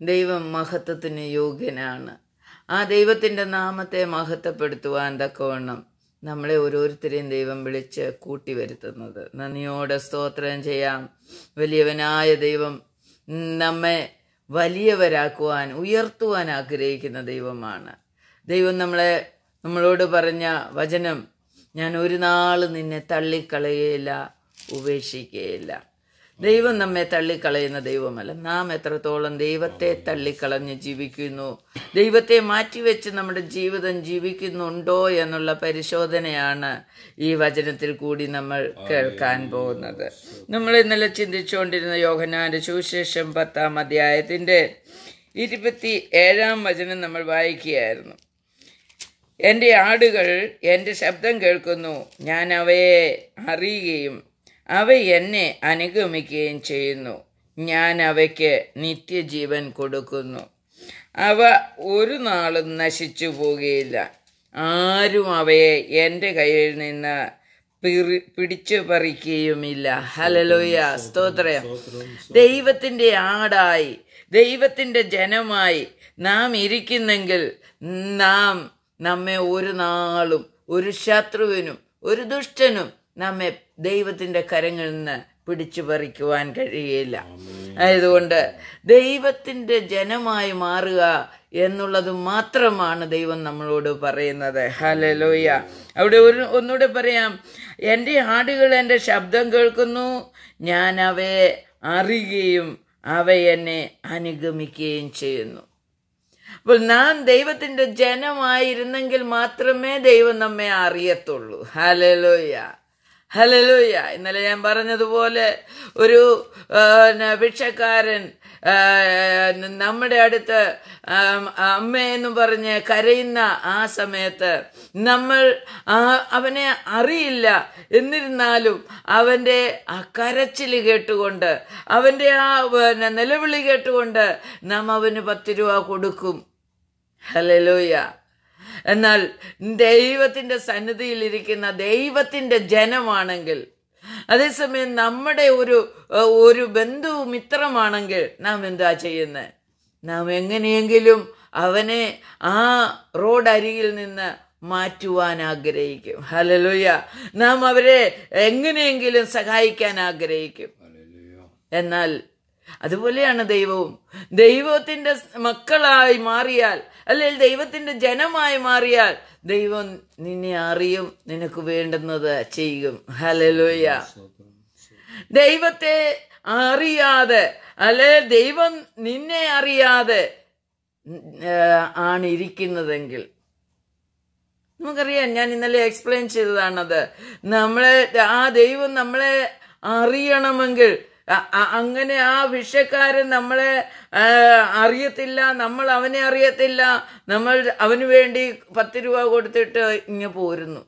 ദൈവം മഹത്വത്തിന് യോഗ്യനാണ് ആ ദൈവത്തിൻ്റെ നാമത്തെ മഹത്വപ്പെടുത്തുവാൻ തക്കവണ്ണം നമ്മളെ ഓരോരുത്തരെയും ദൈവം വിളിച്ച് കൂട്ടി വരുത്തുന്നത് നന്ദിയോടെ സ്തോത്രം ചെയ്യാം വലിയവനായ ദൈവം നമ്മെ വലിയവരാക്കുവാൻ ഉയർത്തുവാൻ ആഗ്രഹിക്കുന്ന ദൈവമാണ് ദൈവം നമ്മളെ നമ്മളോട് പറഞ്ഞ വചനം ഞാൻ ഒരു നാൾ നിന്നെ തള്ളിക്കളയുകയില്ല ഉപേക്ഷിക്കുകയില്ല ദൈവം നമ്മെ തള്ളിക്കളയുന്ന ദൈവമല്ല നാം എത്രത്തോളം ദൈവത്തെ തള്ളിക്കളഞ്ഞ് ജീവിക്കുന്നു ദൈവത്തെ മാറ്റിവെച്ച് നമ്മുടെ ജീവിതം ജീവിക്കുന്നുണ്ടോ എന്നുള്ള പരിശോധനയാണ് ഈ വചനത്തിൽ കൂടി നമ്മൾ കേൾക്കാൻ പോകുന്നത് നമ്മൾ ഇന്നലെ ചിന്തിച്ചുകൊണ്ടിരുന്ന യോഹനാന്റെ സുവിശേഷം പത്താം അധ്യായത്തിന്റെ ഇരുപത്തി ഏഴാം വചനം നമ്മൾ വായിക്കുകയായിരുന്നു എൻ്റെ ആടുകൾ എൻ്റെ ശബ്ദം കേൾക്കുന്നു ഞാൻ അവയെ അറിയുകയും അവ എന്നെ അനുഗമിക്കുകയും ചെയ്യുന്നു ഞാൻ അവയ്ക്ക് നിത്യജീവൻ കൊടുക്കുന്നു അവ ഒരു നാളും നശിച്ചു പോകുകയില്ല ആരും അവയെ എൻ്റെ കയ്യിൽ നിന്ന് പിറി പിടിച്ചു പറിക്കുകയുമില്ല ഹലലോയ സ്തോത്രം ദൈവത്തിൻ്റെ ആടായി ദൈവത്തിൻ്റെ ജനമായി നാം ഇരിക്കുന്നെങ്കിൽ നാം നമ്മെ ഒരു നാളും ഒരു ശത്രുവിനും ഒരു ദുഷ്ടനും നമ്മെ ദൈവത്തിൻ്റെ കരങ്ങളിൽ നിന്ന് പിടിച്ചു പറിക്കുവാൻ കഴിയില്ല ആയതുകൊണ്ട് ദൈവത്തിൻ്റെ ജനമായി മാറുക എന്നുള്ളത് മാത്രമാണ് ദൈവം നമ്മളോട് പറയുന്നത് ഹലലോയ അവിടെ ഒരു ഒന്നുകൂടെ പറയാം എൻ്റെ ആടുകൾ എൻ്റെ ശബ്ദം കേൾക്കുന്നു ഞാൻ അവയെ അറിയുകയും അവ എന്നെ അനുഗമിക്കുകയും ചെയ്യുന്നു അപ്പോൾ നാം ദൈവത്തിന്റെ ജനമായിരുന്നെങ്കിൽ മാത്രമേ ദൈവം നമ്മെ അറിയത്തുള്ളൂ ഹലലോയ ഹലലോയ ഇന്നലെ ഞാൻ പറഞ്ഞതുപോലെ ഒരു ഭിക്ഷക്കാരൻ നമ്മുടെ അടുത്ത് അമ്മയെന്ന് പറഞ്ഞ് കരയുന്ന ആ സമയത്ത് നമ്മൾ അവനെ അറിയില്ല എന്നിരുന്നാലും അവൻ്റെ ആ കരച്ചിൽ കേട്ടുകൊണ്ട് അവൻ്റെ ആ നിലവിളി കേട്ടുകൊണ്ട് നാം അവന് പത്ത് രൂപ കൊടുക്കും ഹലലോയ എന്നാൽ ദൈവത്തിന്റെ സന്നിധിയിലിരിക്കുന്ന ദൈവത്തിന്റെ ജനമാണെങ്കിൽ അതേസമയം നമ്മുടെ ഒരു ഒരു ബന്ധു മിത്രമാണെങ്കിൽ നാം എന്താ ചെയ്യുന്നത് നാം എങ്ങനെയെങ്കിലും അവനെ ആ റോഡ് അരികിൽ നിന്ന് മാറ്റുവാൻ ആഗ്രഹിക്കും ഹലലുയ നാം അവരെ എങ്ങനെയെങ്കിലും സഹായിക്കാൻ ആഗ്രഹിക്കും എന്നാൽ അതുപോലെയാണ് ദൈവവും ദൈവത്തിന്റെ മക്കളായി മാറിയാൽ അല്ലെങ്കിൽ ദൈവത്തിന്റെ ജനമായി മാറിയാൽ ദൈവം നിന്നെ അറിയും നിനക്ക് വേണ്ടുന്നത് ചെയ്യും ഹലലോയ ദൈവത്തെ അറിയാതെ അല്ലെ ദൈവം നിന്നെ അറിയാതെ ആണ് ഇരിക്കുന്നതെങ്കിൽ നമുക്കറിയാം ഞാൻ ഇന്നലെ എക്സ്പ്ലെയിൻ ചെയ്തതാണത് നമ്മളെ ആ ദൈവം നമ്മളെ അറിയണമെങ്കിൽ അങ്ങനെ ആ വിഷക്കാരൻ നമ്മളെ അറിയത്തില്ല നമ്മൾ അവനെ അറിയത്തില്ല നമ്മൾ അവന് വേണ്ടി പത്ത് രൂപ കൊടുത്തിട്ട് ഇങ്ങ് പോരുന്നു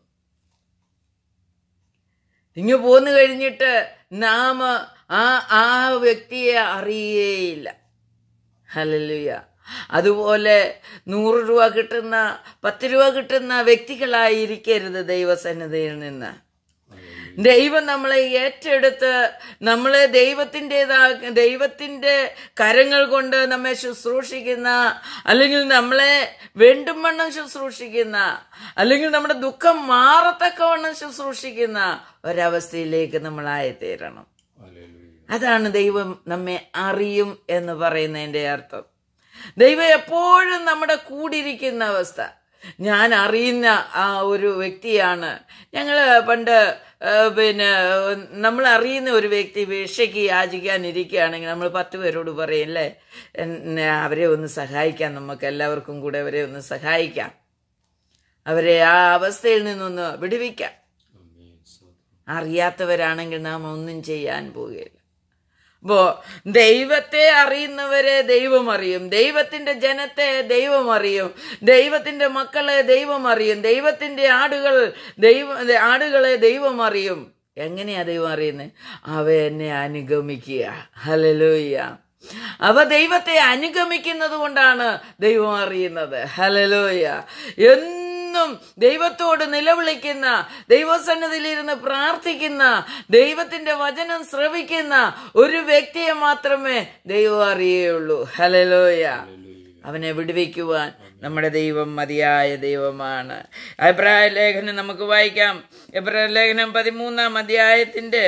ഇങ്ങ് പോന്നു കഴിഞ്ഞിട്ട് നാം ആ ആ വ്യക്തിയെ അറിയേയില്ല ഹലലുയ അതുപോലെ നൂറ് രൂപ കിട്ടുന്ന പത്ത് രൂപ കിട്ടുന്ന വ്യക്തികളായിരിക്കരുത് ദൈവസന്നിധിയിൽ നിന്ന് ദൈവം നമ്മളെ ഏറ്റെടുത്ത് നമ്മളെ ദൈവത്തിൻ്റെതാ ദൈവത്തിൻ്റെ കരങ്ങൾ കൊണ്ട് നമ്മെ ശുശ്രൂഷിക്കുന്ന അല്ലെങ്കിൽ നമ്മളെ വേണ്ടും വണ്ണം ശുശ്രൂഷിക്കുന്ന അല്ലെങ്കിൽ നമ്മുടെ ദുഃഖം മാറത്തക്കവണ്ണം ശുശ്രൂഷിക്കുന്ന ഒരവസ്ഥയിലേക്ക് നമ്മളായിത്തീരണം അതാണ് ദൈവം നമ്മെ അറിയും എന്ന് പറയുന്നതിൻ്റെ അർത്ഥം ദൈവം എപ്പോഴും നമ്മുടെ കൂടിയിരിക്കുന്ന അവസ്ഥ ഞാൻ അറിയുന്ന ആ ഒരു വ്യക്തിയാണ് ഞങ്ങൾ പണ്ട് പിന്നെ നമ്മൾ അറിയുന്ന ഒരു വ്യക്തി ഭിക്ഷയ്ക്ക് യാചിക്കാനിരിക്കുകയാണെങ്കിൽ നമ്മൾ പത്ത് പേരോട് പറയും അല്ലേ അവരെ ഒന്ന് സഹായിക്കാം നമുക്ക് എല്ലാവർക്കും കൂടെ അവരെ ഒന്ന് സഹായിക്കാം അവരെ ആ അവസ്ഥയിൽ നിന്നൊന്ന് വിടുവിക്കാം അറിയാത്തവരാണെങ്കിൽ നാം ഒന്നും ചെയ്യാൻ പോവുകയില്ല അപ്പോ ദൈവത്തെ അറിയുന്നവരെ ദൈവം അറിയും ദൈവത്തിന്റെ ജനത്തെ ദൈവം അറിയും ദൈവത്തിന്റെ മക്കളെ ദൈവം അറിയും ദൈവത്തിന്റെ ആടുകൾ ദൈവ ആടുകളെ ദൈവം അറിയും എങ്ങനെയാ ദൈവം അറിയുന്നത് അവ എന്നെ അനുഗമിക്കുക ഹലലോയ്യ അവ ദൈവത്തെ അനുഗമിക്കുന്നത് കൊണ്ടാണ് ദൈവം അറിയുന്നത് ഹലലോയ എന്നും എന്നും ദൈവത്തോട് നിലവിളിക്കുന്ന ദൈവസന്നിധിയിലിരുന്ന് പ്രാർത്ഥിക്കുന്ന ദൈവത്തിന്റെ വചനം ശ്രവിക്കുന്ന ഒരു വ്യക്തിയെ മാത്രമേ ദൈവം അറിയുള്ളൂ ഹലലോയ അവനെ വിടുവിക്കുവാൻ നമ്മുടെ ദൈവം മതിയായ ദൈവമാണ് അഭിപ്രായ ലേഖനം നമുക്ക് വായിക്കാം അഭിപ്രായ ലേഖനം പതിമൂന്നാം അധ്യായത്തിന്റെ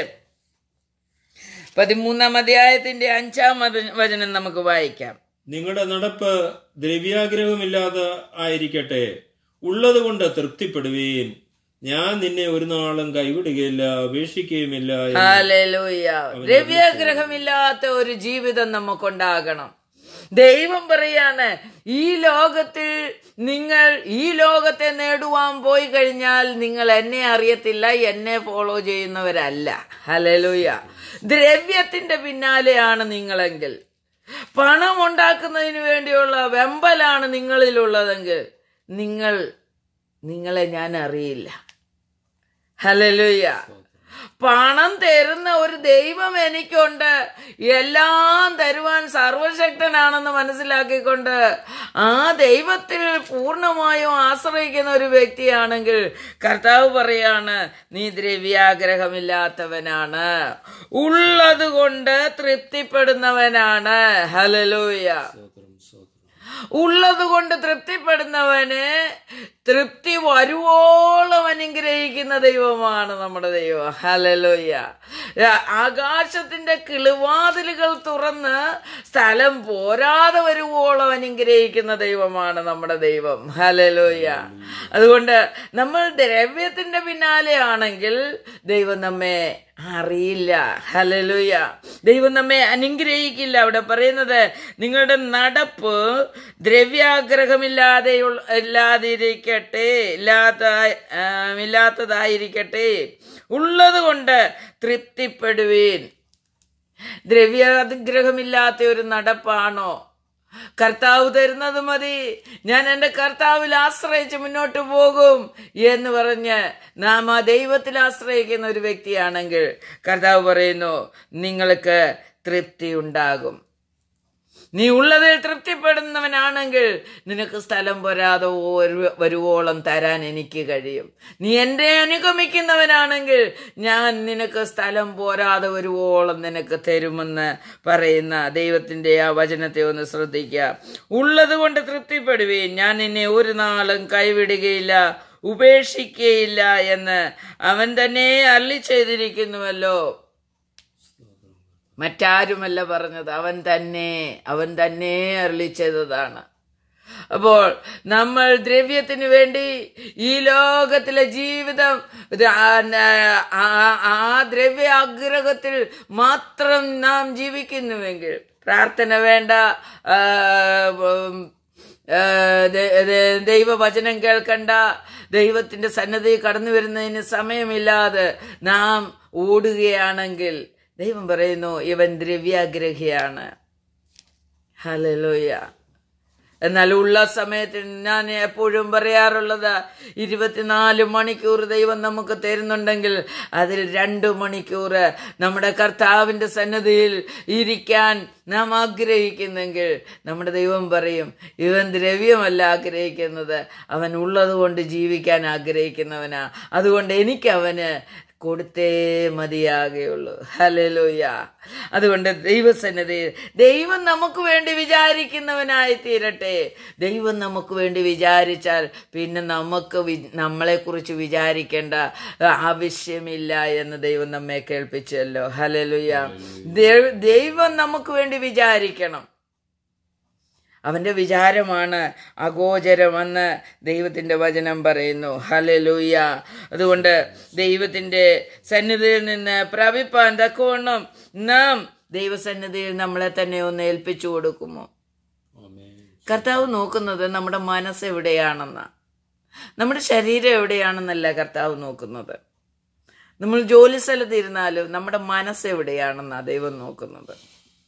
പതിമൂന്നാം അധ്യായത്തിന്റെ അഞ്ചാം വച- വചനം നമുക്ക് വായിക്കാം നിങ്ങളുടെ നടപ്പ് ദ്രവ്യാഗ്രഹമില്ലാതെ ആയിരിക്കട്ടെ ഉള്ളതുകൊണ്ട് തൃപ്തിപ്പെടുവീൻ ഞാൻ നിന്നെ ഒരു നാളും കൈവിടുകയില്ല ഉപേക്ഷിക്കുകയുമില്ല എന്ന് ഹാലലൂയ ദ്രവ്യാഗ്രഹമില്ലാത്ത ഒരു ജീവിതം നമുക്കുണ്ടാകണം ദൈവം പറയാണ് ഈ ലോകത്തിൽ നിങ്ങൾ ഈ ലോകത്തെ നേടുവാൻ പോയി കഴിഞ്ഞാൽ നിങ്ങൾ എന്നെ അറിയത്തില്ല എന്നെ ഫോളോ ചെയ്യുന്നവരല്ല ഹലലൂയ ദ്രവ്യത്തിന്റെ പിന്നാലെയാണ് നിങ്ങളെങ്കിൽ പണം ഉണ്ടാക്കുന്നതിന് വേണ്ടിയുള്ള വെമ്പലാണ് നിങ്ങളിലുള്ളതെങ്കിൽ നിങ്ങൾ നിങ്ങളെ ഞാൻ അറിയില്ല ഹലലുയ പണം തരുന്ന ഒരു ദൈവം എനിക്കുണ്ട് എല്ലാം തരുവാൻ സർവശക്തനാണെന്ന് മനസ്സിലാക്കിക്കൊണ്ട് ആ ദൈവത്തിൽ പൂർണ്ണമായും ആശ്രയിക്കുന്ന ഒരു വ്യക്തിയാണെങ്കിൽ കർത്താവ് പറയാണ് നീ ദ്രവ്യാഗ്രഹമില്ലാത്തവനാണ് ഉള്ളത് കൊണ്ട് തൃപ്തിപ്പെടുന്നവനാണ് ഹലലൂയ സ്തോത്രം, സ്തോത്രം. ഉള്ളത് കൊണ്ട് തൃപ്തിപ്പെടുന്നവന് തൃപ്തി വരുവോളം അനുഗ്രഹിക്കുന്ന ദൈവമാണ് നമ്മുടെ ദൈവം ഹലലോയ്യ ആകാശത്തിന്റെ കിളിവാതിലുകൾ തുറന്ന് സ്ഥലം പോരാതെ വരുവോളം അനുഗ്രഹിക്കുന്ന ദൈവമാണ് നമ്മുടെ ദൈവം ഹലലോയ്യ അതുകൊണ്ട് നമ്മൾ ദ്രവ്യത്തിന്റെ പിന്നാലെ ആണെങ്കിൽ ദൈവം നമ്മെ അറിയില്ല ഹലലുയ ദൈവം നമ്മെ അനുഗ്രഹിക്കില്ല അവിടെ പറയുന്നത് നിങ്ങളുടെ നടപ്പ് ദ്രവ്യാഗ്രഹമില്ലാതെ ഇല്ലാതിരിക്കട്ടെ ഇല്ലാത്ത ആ, ഇല്ലാത്തതായിരിക്കട്ടെ ഉള്ളത് കൊണ്ട് തൃപ്തിപ്പെടുവീൻ ദ്രവ്യാഗ്രഹമില്ലാത്ത ഒരു നടപ്പാണോ കർത്താവ് തരുന്നത് മതി ഞാൻ എൻ്റെ കർത്താവിൽ ആശ്രയിച്ച് മുന്നോട്ട് പോകും എന്ന് പറഞ്ഞ് നാം ആ ദൈവത്തിൽ ആശ്രയിക്കുന്ന ഒരു വ്യക്തിയാണെങ്കിൽ കർത്താവ് പറയുന്നു നിങ്ങൾക്ക് തൃപ്തി ഉണ്ടാകും നീ ഉള്ളതിൽ തൃപ്തിപ്പെടുന്നവനാണെങ്കിൽ നിനക്ക് സ്ഥലം പോരാതെ ഒരു- വരുവോളം തരാൻ എനിക്ക് കഴിയും നീ എന്നെ അനുഗമിക്കുന്നവനാണെങ്കിൽ ഞാൻ നിനക്ക് സ്ഥലം പോരാതെ വരുവോളം നിനക്ക് തരുമെന്ന് പറയുന്ന ദൈവത്തിന്റെ ആ വചനത്തെ ഒന്ന് ശ്രദ്ധിക്കുക ഉള്ളത് കൊണ്ട് തൃപ്തിപ്പെടുകയും ഞാൻ നിന്നെ ഒരു നാളും കൈവിടുകയില്ല ഉപേക്ഷിക്കുകയില്ല എന്ന് അവൻ തന്നെ അള്ളി ചെയ്തിരിക്കുന്നുവല്ലോ മറ്റാരുമല്ല പറഞ്ഞത് അവൻ തന്നെ അവൻ തന്നെ അരളി ചെയ്തതാണ് അപ്പോൾ നമ്മൾ ദ്രവ്യത്തിന് വേണ്ടി ഈ ലോകത്തിലെ ജീവിതം ഇത് ആ- ആ- ആ ദ്രവ്യ ആഗ്രഹത്തിൽ മാത്രം നാം ജീവിക്കുന്നുവെങ്കിൽ പ്രാർത്ഥന വേണ്ട ആ, ഉം, ആ, ദ- ദ- ദൈവവചനം കേൾക്കണ്ട ദൈവത്തിന്റെ സന്നദ്ധി കടന്നു വരുന്നതിന് സമയമില്ലാതെ നാം ഓടുകയാണെങ്കിൽ ദൈവം പറയുന്നു ഇവൻ ദ്രവ്യാഗ്രഹിയാണ് ഹലലോയ എന്നാൽ ഉള്ള സമയത്ത് ഞാൻ എപ്പോഴും പറയാറുള്ളത് ഇരുപത്തിനാല് മണിക്കൂർ ദൈവം നമുക്ക് തരുന്നുണ്ടെങ്കിൽ അതിൽ രണ്ടു മണിക്കൂർ നമ്മുടെ കർത്താവിന്റെ സന്നദ്ധിയിൽ ഇരിക്കാൻ നാം ആഗ്രഹിക്കുന്നെങ്കിൽ നമ്മുടെ ദൈവം പറയും ഇവൻ ദ്രവ്യമല്ല ആഗ്രഹിക്കുന്നത് അവൻ ഉള്ളത് കൊണ്ട് ജീവിക്കാൻ ആഗ്രഹിക്കുന്നവനാ അതുകൊണ്ട് എനിക്ക് അവന് കൊടുത്തേ മതിയാകുള്ളൂ ഹലലോയ അതുകൊണ്ട് ദൈവസന്നദ്ധി ദൈവം നമുക്ക് വേണ്ടി വിചാരിക്കുന്നവനായി തീരട്ടെ ദൈവം നമുക്ക് വേണ്ടി വിചാരിച്ചാൽ പിന്നെ നമുക്ക് വി- നമ്മളെക്കുറിച്ച് വിചാരിക്കേണ്ട ആവശ്യമില്ല എന്ന് ദൈവം നമ്മെ കേൾപ്പിച്ചല്ലോ ഹലലുയ ദൈവം നമുക്ക് വേണ്ടി വിചാരിക്കണം അവന്റെ വിചാരമാണ് അഗോചരമെന്ന് ദൈവത്തിന്റെ വചനം പറയുന്നു ഹലലൂയ അതുകൊണ്ട് ദൈവത്തിന്റെ സന്നിധിയിൽ നിന്ന് പ്രാപിപ്പാൻ തക്കവണ്ണം നാം ദൈവസന്നിധിയിൽ നമ്മളെ തന്നെ ഒന്ന് ഏൽപ്പിച്ചു കൊടുക്കുമോ ആമേൻ. കർത്താവ് നോക്കുന്നത് നമ്മുടെ മനസ്സ് എവിടെയാണെന്നാ നമ്മുടെ ശരീരം എവിടെയാണെന്നല്ല കർത്താവ് നോക്കുന്നത് നമ്മൾ ജോലി സ്ഥലത്ത് ഇരുന്നാലും നമ്മുടെ മനസ്സ് എവിടെയാണെന്നാ ദൈവം നോക്കുന്നത്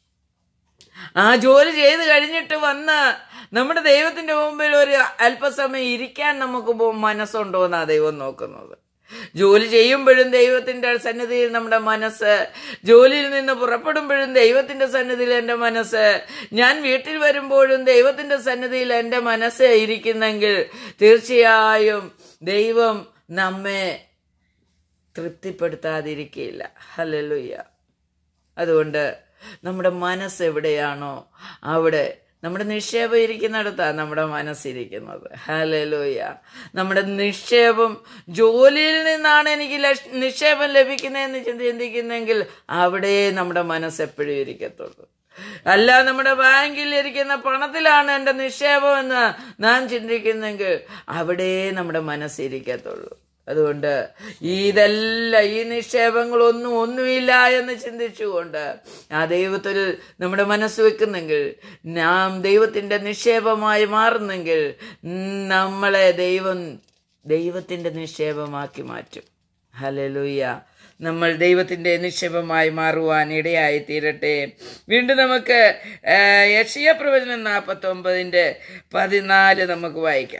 ആ ജോലി ചെയ്ത് കഴിഞ്ഞിട്ട് വന്ന് നമ്മുടെ ദൈവത്തിന്റെ മുമ്പിൽ ഒരു അല്പസമയം ഇരിക്കാൻ നമുക്ക് പോ- മനസ്സുണ്ടോ എന്നാ ദൈവം നോക്കുന്നത് ജോലി ചെയ്യുമ്പോഴും ദൈവത്തിന്റെ സന്നിധിയിൽ നമ്മുടെ മനസ്സ് ജോലിയിൽ നിന്ന് പുറപ്പെടുമ്പോഴും ദൈവത്തിന്റെ സന്നിധിയിൽ എൻ്റെ മനസ്സ് ഞാൻ വീട്ടിൽ വരുമ്പോഴും ദൈവത്തിന്റെ സന്നിധിയിൽ എൻ്റെ മനസ്സ് ഇരിക്കുന്നെങ്കിൽ തീർച്ചയായും ദൈവം നമ്മെ തൃപ്തിപ്പെടുത്താതിരിക്കുകയില്ല ഹല്ലേലൂയ അതുകൊണ്ട് നമ്മുടെ മനസ്സ് എവിടെയാണോ അവിടെ നമ്മുടെ നിക്ഷേപം ഇരിക്കുന്നിടത്താണ് നമ്മുടെ മനസ്സിരിക്കുന്നത് ഹലലോയ നമ്മുടെ നിക്ഷേപം ജോലിയിൽ നിന്നാണ് എനിക്ക് ലക്ഷ- നിക്ഷേപം ലഭിക്കുന്നതെന്ന് ചിന്തിക്കുന്നെങ്കിൽ അവിടെ നമ്മുടെ മനസ്സ് എപ്പോഴും ഇരിക്കത്തുള്ളൂ അല്ല നമ്മുടെ ബാങ്കിൽ ഇരിക്കുന്ന പണത്തിലാണ് എൻ്റെ നിക്ഷേപം എന്ന് നാം ചിന്തിക്കുന്നെങ്കിൽ അവിടെ നമ്മുടെ മനസ്സിരിക്കത്തുള്ളൂ അതുകൊണ്ട് ഇതെല്ലാം ഈ നിക്ഷേപങ്ങളൊന്നും ഒന്നുമില്ല എന്ന് ചിന്തിച്ചുകൊണ്ട് ആ ദൈവത്തിൽ നമ്മുടെ മനസ്സ് വെക്കുന്നെങ്കിൽ നാം ദൈവത്തിൻ്റെ നിക്ഷേപമായി മാറുന്നെങ്കിൽ നമ്മളെ ദൈവം ദൈവത്തിൻ്റെ നിക്ഷേപമാക്കി മാറ്റും ഹലലുയ്യ നമ്മൾ ദൈവത്തിൻ്റെ നിക്ഷേപമായി മാറുവാൻ ഇടയായി തീരട്ടെ വീണ്ടും നമുക്ക് യക്ഷിയ പ്രവചനം നാൽപ്പത്തൊമ്പതിൻ്റെ പതിനാല് നമുക്ക് വായിക്കാം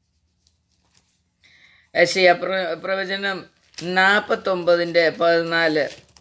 യശയ പ്രവചനം നാൽപ്പത്തൊമ്പതിൻ്റെ പതിനാല്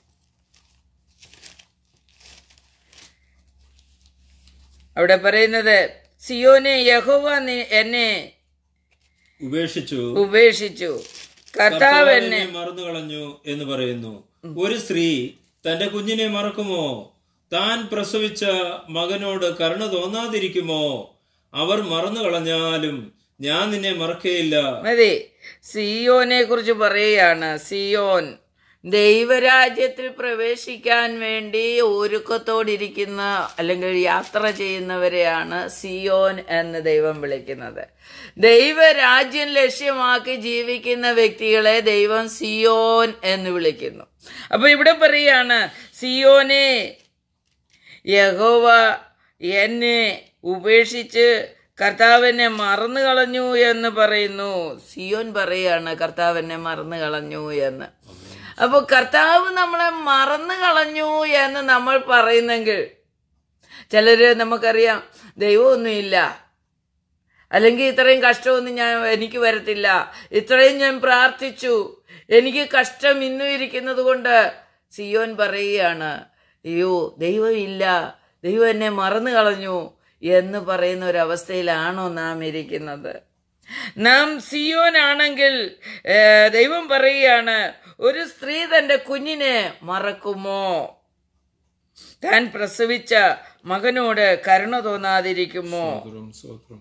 അവിടെ പറയുന്നത് സിയോനെ യഹോവ നി- എന്നെ ഉപേക്ഷിച്ചു ഉപേക്ഷിച്ചു കർത്താവ് എന്നെ എന്നെ മറന്നു കളഞ്ഞു എന്ന് പറയുന്നു ഒരു സ്ത്രീ തന്റെ കുഞ്ഞിനെ മറക്കുമോ താൻ പ്രസവിച്ച മകനോട് കരുണ തോന്നാതിരിക്കുമോ അവർ മറന്നു കളഞ്ഞാലും ഞാൻ നിന്നെ മറക്കുകയില്ല മതി സിയോനെ കുറിച്ച് പറയുകയാണ് സിയോൻ ദൈവരാജ്യത്തിൽ പ്രവേശിക്കാൻ വേണ്ടി ഒരുക്കത്തോടിരിക്കുന്ന അല്ലെങ്കിൽ യാത്ര ചെയ്യുന്നവരെയാണ് സിയോൻ എന്ന് ദൈവം വിളിക്കുന്നത് ദൈവരാജ്യം ലക്ഷ്യമാക്കി ജീവിക്കുന്ന വ്യക്തികളെ ദൈവം സിയോൻ എന്ന് വിളിക്കുന്നു അപ്പൊ ഇവിടെ പറയാണ് സിയോനെ യഹോവ എന്നെ ഉപേക്ഷിച്ച് കർത്താവിനെ മറന്നു കളഞ്ഞു എന്ന് പറയുന്നു സിയോൻ പറയാണ് കർത്താവിനെ മറന്നു കളഞ്ഞു എന്ന് അപ്പോൾ കർത്താവ് നമ്മളെ മറന്നു കളഞ്ഞു എന്ന് നമ്മൾ പറയുന്നെങ്കിൽ ചിലര് നമുക്കറിയാം ദൈവമൊന്നുമില്ല അല്ലെങ്കിൽ ഇത്രയും കഷ്ടമൊന്നും ഞാൻ എനിക്ക് വരത്തില്ല ഇത്രയും ഞാൻ പ്രാർത്ഥിച്ചു എനിക്ക് കഷ്ടം ഇന്നും ഇരിക്കുന്നത് കൊണ്ട് സിയോൻ പറയുകയാണ് അയ്യോ ദൈവം ഇല്ല ദൈവം എന്നെ മറന്നു കളഞ്ഞു എന്ന് പറയുന്ന ഒരു അവസ്ഥയിലാണോ നാം ഇരിക്കുന്നത് നാം സിയോനാണെങ്കിൽ ഏ, ദൈവം പറയുകയാണ് ഒരു സ്ത്രീ തന്റെ കുഞ്ഞിനെ മറക്കുമോ താൻ പ്രസവിച്ച മകനോട് കരുണ തോന്നാതിരിക്കുമോ സ്വത്രം, സ്വത്രം.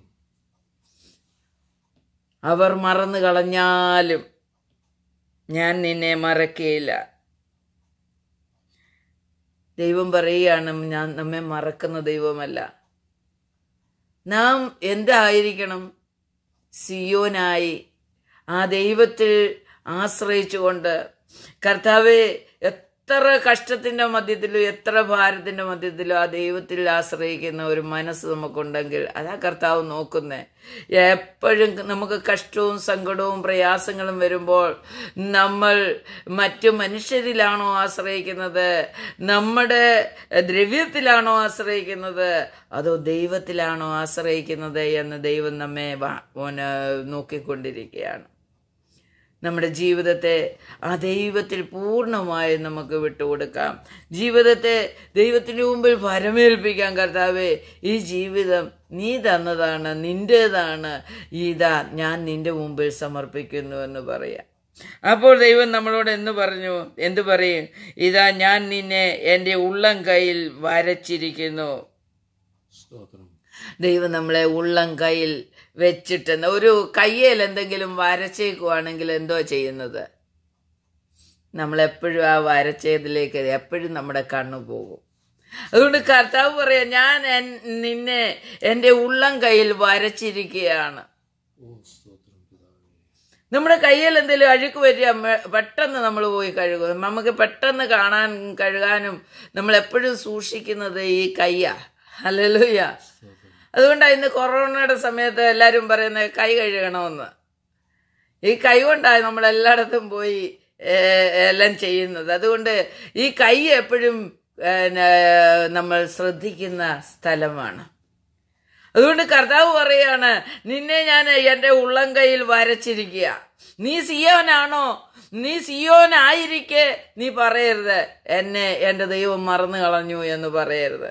അവർ മറന്നു കളഞ്ഞാലും ഞാൻ നിന്നെ മറക്കുകയില്ല ദൈവം പറയുകയാണ് ഞാൻ നമ്മെ മറക്കുന്ന ദൈവമല്ല നാം എന്തായിരിക്കണം സിയോനായി ആ ദൈവത്തിൽ ആശ്രയിച്ചുകൊണ്ട് കർത്താവെ എത്ര കഷ്ടത്തിന്റെ മധ്യത്തിലും എത്ര ഭാരത്തിന്റെ മധ്യത്തിലും ആ ദൈവത്തിൽ ആശ്രയിക്കുന്ന ഒരു മനസ്സ് നമുക്കുണ്ടെങ്കിൽ അതാ കർത്താവ് നോക്കുന്നേ എപ്പോഴും നമുക്ക് കഷ്ടവും സങ്കടവും പ്രയാസങ്ങളും വരുമ്പോൾ നമ്മൾ മറ്റു മനുഷ്യരിലാണോ ആശ്രയിക്കുന്നത് നമ്മുടെ ദ്രവ്യത്തിലാണോ ആശ്രയിക്കുന്നത് അതോ ദൈവത്തിലാണോ ആശ്രയിക്കുന്നത് എന്ന് ദൈവം നമ്മെ വാ- ഓന് നോക്കിക്കൊണ്ടിരിക്കുകയാണ് നമ്മുടെ ജീവിതത്തെ ആ ദൈവത്തിൽ പൂർണ്ണമായും നമുക്ക് വിട്ടുകൊടുക്കാം ജീവിതത്തെ ദൈവത്തിന് മുമ്പിൽ പരമേൽപ്പിക്കാൻ കർത്താവേ ഈ ജീവിതം നീ തന്നതാണ് നിന്റേതാണ് ഇതാ ഞാൻ നിന്റെ മുമ്പിൽ സമർപ്പിക്കുന്നു എന്ന് പറയാം അപ്പോൾ ദൈവം നമ്മളോട് എന്ന് പറഞ്ഞു എന്ത് പറയും ഇതാ ഞാൻ നിന്നെ എൻ്റെ ഉള്ളം കയ്യിൽ വരച്ചിരിക്കുന്നു സ്തോത്രം ദൈവം നമ്മളെ ഉള്ളം കയ്യിൽ വെച്ചിട്ട് ഒരു കയ്യിൽ എന്തെങ്കിലും വരച്ചേക്കുവാണെങ്കിൽ എന്തോ ചെയ്യുന്നത് നമ്മളെപ്പോഴും ആ വരച്ചതിലേക്ക് എപ്പോഴും നമ്മുടെ കണ്ണു പോകും അതുകൊണ്ട് കർത്താവ് പറയാം ഞാൻ എൻ- നിന്നെ എൻ്റെ ഉള്ളം കയ്യിൽ വരച്ചിരിക്കുകയാണ് ഓ സ്തോത്രം പിതാവേ നമ്മുടെ കയ്യിൽ എന്തെങ്കിലും അഴുക്ക് പറ്റിയ പെട്ടെന്ന് നമ്മൾ പോയി കഴുകും നമുക്ക് പെട്ടെന്ന് കാണാൻ കഴുകാനും നമ്മൾ എപ്പോഴും സൂക്ഷിക്കുന്നത് ഈ കയ്യാ ഹല്ലേലൂയ അതുകൊണ്ടാണ് ഇന്ന് കൊറോണയുടെ സമയത്ത് എല്ലാവരും പറയുന്നത് കൈ കഴുകണമെന്ന് ഈ കൈ കൊണ്ടാണ് നമ്മൾ എല്ലായിടത്തും പോയി ഏ, എല്ലാം ചെയ്യുന്നത് അതുകൊണ്ട് ഈ കൈ എപ്പോഴും ഏ, നമ്മൾ ശ്രദ്ധിക്കുന്ന സ്ഥലമാണ് അതുകൊണ്ട് കർത്താവ് പറയാണ് നിന്നെ ഞാൻ എൻ്റെ ഉള്ളം കയ്യിൽ വരച്ചിരിക്കുക നീ സിയോനാണോ നീ സിയോനായിരിക്കെ നീ പറയരുത് എന്നെ എൻ്റെ ദൈവം മറന്നു കളഞ്ഞു എന്ന് പറയരുത്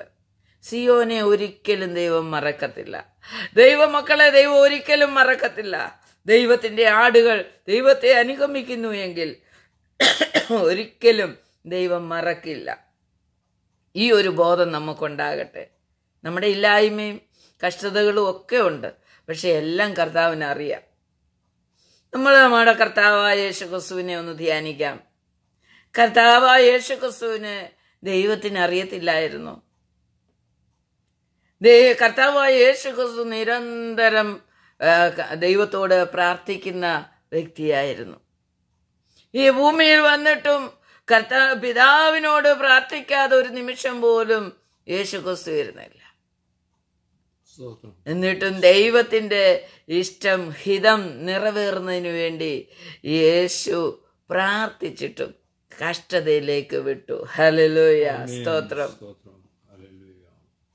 സിയോനെ ഒരിക്കലും ദൈവം മറക്കത്തില്ല ദൈവമക്കളെ ദൈവം ഒരിക്കലും മറക്കത്തില്ല ദൈവത്തിന്റെ ആടുകൾ ദൈവത്തെ അനുഗമിക്കുന്നു എങ്കിൽ ഒരിക്കലും ദൈവം മറക്കില്ല ഈ ഒരു ബോധം നമുക്കുണ്ടാകട്ടെ നമ്മുടെ ഇല്ലായ്മയും കഷ്ടതകളും ഒക്കെ ഉണ്ട് പക്ഷെ എല്ലാം കർത്താവിന് അറിയാം നമ്മൾ നമ്മുടെ കർത്താവായ യേശുക്രിസ്തുവിനെ ഒന്ന് ധ്യാനിക്കാം കർത്താവായ യേശുക്രിസ്തുവിന് ദൈവത്തിന് അറിയത്തില്ലായിരുന്നു ദൈ- കർത്താവായ യേശുക്രിസ്തു നിരന്തരം ആ, ക- ദൈവത്തോട് പ്രാർത്ഥിക്കുന്ന വ്യക്തിയായിരുന്നു ഈ ഭൂമിയിൽ വന്നിട്ടും കർത്താ പിതാവിനോട് പ്രാർത്ഥിക്കാതെ ഒരു നിമിഷം പോലും യേശുക്രിസ്തു ഇരുന്നില്ല സ്തോത്രം എന്നിട്ടും ദൈവത്തിന്റെ ഇഷ്ടം ഹിതം നിറവേറുന്നതിന് വേണ്ടി യേശു പ്രാർത്ഥിച്ചിട്ടും കഷ്ടതയിലേക്ക് വിട്ടു ഹലലോയ സ്തോത്രം സ്തോത്രം ഹല്ലേലൂയ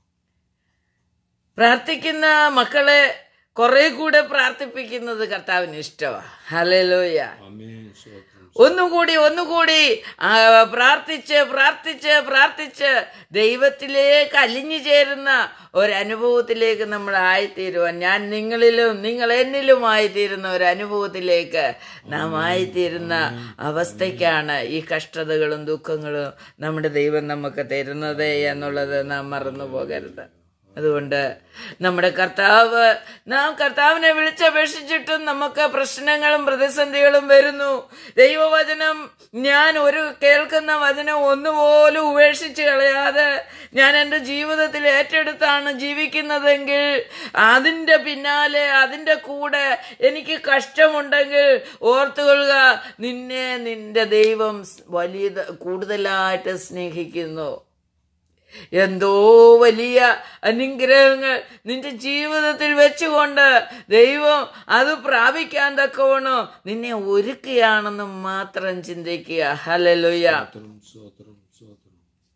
പ്രാർത്ഥിക്കുന്ന മക്കളെ കുറെ കൂടെ പ്രാർത്ഥിപ്പിക്കുന്നത് കർത്താവിന് ഇഷ്ടമാണ് ഹലലോയ ആമേൻ സ്തോത്രം ഒന്നുകൂടി ഒന്നുകൂടി ആ, പ്രാർത്ഥിച്ച് പ്രാർത്ഥിച്ച് പ്രാർത്ഥിച്ച് ദൈവത്തിലേക്ക് അലിഞ്ഞു ചേരുന്ന ഒരനുഭവത്തിലേക്ക് നമ്മൾ ആയിത്തീരുവാൻ ഞാൻ നിങ്ങളിലും നിങ്ങൾ എന്നിലുമായി തീരുന്ന ഒരു അനുഭവത്തിലേക്ക് നാം ആയിത്തീരുന്ന അവസ്ഥയ്ക്കാണ് ഈ കഷ്ടതകളും ദുഃഖങ്ങളും നമ്മുടെ ദൈവം നമുക്ക് തരുന്നത് എന്നുള്ളത് നാം മറന്നു പോകരുത് അതുകൊണ്ട് നമ്മുടെ കർത്താവ് നാം കർത്താവിനെ വിളിച്ചപേക്ഷിച്ചിട്ടും നമുക്ക് പ്രശ്നങ്ങളും പ്രതിസന്ധികളും വരുന്നു ദൈവവചനം ഞാൻ ഒരു കേൾക്കുന്ന വചനം ഒന്നുപോലും ഉപേക്ഷിച്ച് കളയാതെ ഞാൻ എൻ്റെ ജീവിതത്തിൽ ഏറ്റെടുത്താണ് ജീവിക്കുന്നതെങ്കിൽ അതിൻ്റെ പിന്നാലെ അതിൻ്റെ കൂടെ എനിക്ക് കഷ്ടമുണ്ടെങ്കിൽ ഓർത്തുകൊള്ളുക നിന്നെ നിന്റെ ദൈവം വലിയ കൂടുതലായിട്ട് സ്നേഹിക്കുന്നു എന്തോ വലിയ അനുഗ്രഹങ്ങൾ നിന്റെ ജീവിതത്തിൽ വെച്ചുകൊണ്ട് ദൈവം അത് പ്രാപിക്കാൻ തക്കവണോ നിന്നെ ഒരുക്കുകയാണെന്ന് മാത്രം ചിന്തിക്കുക ഹലലുയ സ്തോത്രം സ്തോത്രം സ്തോത്രം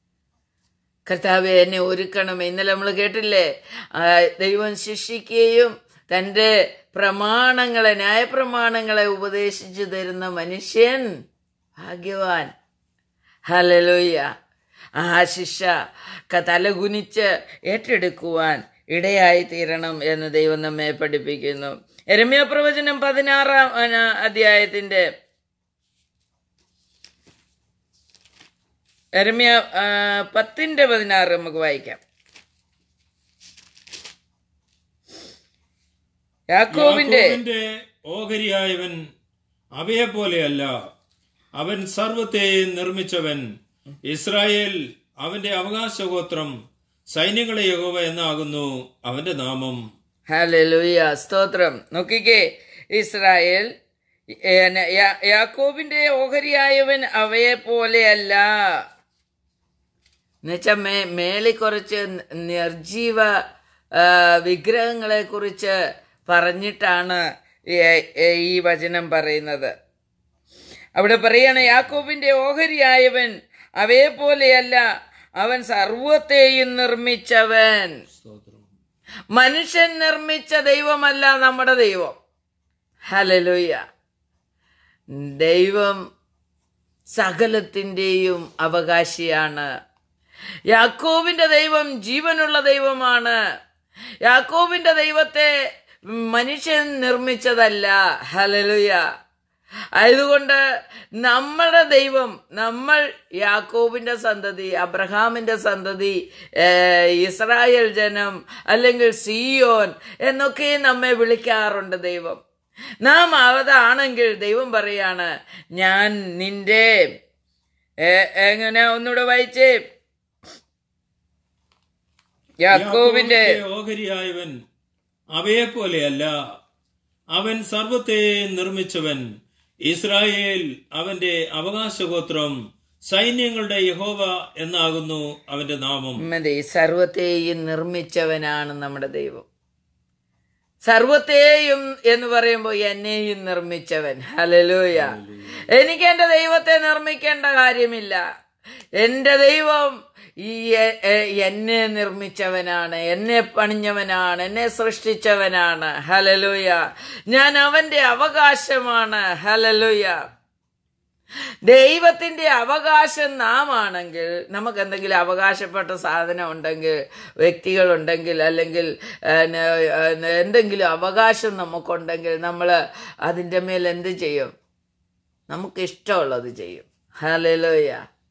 കർത്താവെ എന്നെ ഒരുക്കണമേ ഇന്നലെ നമ്മൾ കേട്ടില്ലേ ആ, ദൈവം ശിക്ഷിക്കുകയും തൻ്റെ പ്രമാണങ്ങളെ ന്യായപ്രമാണങ്ങളെ ഉപദേശിച്ചു തരുന്ന മനുഷ്യൻ ഭാഗ്യവാൻ ഹലലോയ്യ ആ ശിക്ഷ ക- തലകുനിച്ച് ഏറ്റെടുക്കുവാൻ ഇടയായി തീരണം എന്ന് ദൈവം നമ്മെ പഠിപ്പിക്കുന്നു എരമ്യ പ്രവചനം പതിനാറാം ആ, അധ്യായത്തിന്റെ എരമ്യ ആ, പത്തിന്റെ പതിനാറ് നമുക്ക് വായിക്കാം യാക്കോബിന്റെ യാക്കോബിന്റെ ഓഹരിയായവൻ അവയെ പോലെയല്ല അവൻ സർവത്തെയും നിർമ്മിച്ചവൻ ഇസ്രായേൽ അവന്റെ അവകാശഗോത്രം സൈന്യങ്ങളെ യഹോവ എന്നാകുന്നു അവന്റെ നാമം ഹല്ലേലൂയ സ്തോത്രം നോക്കിക്കേ ഇസ്രായേൽ ഏ, യാ- യാക്കോബിന്റെ ഓഹരിയായവൻ അവയെ പോലെയല്ല എന്നുവെച്ചാൽ മേ മേളിൽ കുറച്ച് നിർജീവ ആ, വിഗ്രഹങ്ങളെ കുറിച്ച് പറഞ്ഞിട്ടാണ് ഈ- ഈ വചനം പറയുന്നത് അവിടെ പറയാണ് യാക്കോബിന്റെ ഓഹരിയായവൻ അവയെ പോലെയല്ല അവൻ സർവത്തെയും നിർമ്മിച്ചവൻ സ്തോത്രം മനുഷ്യൻ നിർമ്മിച്ച ദൈവമല്ല നമ്മുടെ ദൈവം ഹലലുയ ദൈവം സകലത്തിൻ്റെയും അവകാശിയാണ് യാക്കോബിന്റെ ദൈവം ജീവനുള്ള ദൈവമാണ് യാക്കോബിന്റെ ദൈവത്തെ മനുഷ്യൻ നിർമ്മിച്ചതല്ല ഹലലുയ ആയതുകൊണ്ട് നമ്മളുടെ ദൈവം നമ്മൾ യാക്കോബിന്റെ സന്തതി അബ്രഹാമിന്റെ സന്തതി ഏഹ്, ഇസ്രായേൽ ജനം അല്ലെങ്കിൽ സിയോൻ എന്നൊക്കെ നമ്മെ വിളിക്കാറുണ്ട് ദൈവം നാം അതാണെങ്കിൽ ദൈവം പറയാണ് ഞാൻ നിന്റെ ഏ- എങ്ങനെ ഒന്നുകൂടെ വായിച്ചേ യാക്കോബിന്റെ യാക്കോബിന്റെ ഓഹരിയായവൻ അവയെ പോലെയല്ല അവൻ സർവത്തെയും നിർമ്മിച്ചവൻ ഇസ്രായേൽ അവന്റെ അവകാശഗോത്രം സൈന്യങ്ങളുടെ യഹോവ എന്നാകുന്നു അവന്റെ നാമം മതി സർവത്തെയും നിർമ്മിച്ചവനാണ് നമ്മുടെ ദൈവം സർവത്തെയും എന്ന് പറയുമ്പോൾ എന്നെയും നിർമ്മിച്ചവൻ ഹലലൂയ എനിക്ക് എന്റെ ദൈവത്തെ നിർമ്മിക്കേണ്ട കാര്യമില്ല എന്റെ ദൈവം ഈ എ- എ- എന്നെ നിർമ്മിച്ചവനാണ് എന്നെ പണിഞ്ഞവനാണ് എന്നെ സൃഷ്ടിച്ചവനാണ് ഹലലൂയ ഞാൻ അവന്റെ അവകാശമാണ് ഹലലൂയ ദൈവത്തിന്റെ അവകാശം നാം ആണെങ്കിൽ നമുക്ക് എന്തെങ്കിലും അവകാശപ്പെട്ട സാധനം ഉണ്ടെങ്കിൽ വ്യക്തികളുണ്ടെങ്കിൽ അല്ലെങ്കിൽ ഏഹ്, ഏഹ്, എന്തെങ്കിലും അവകാശം നമുക്കുണ്ടെങ്കിൽ നമ്മൾ അതിൻ്റെ മേൽ എന്ത് ചെയ്യും നമുക്ക് ഇഷ്ടമുള്ളത് ചെയ്യും ഹലലോയ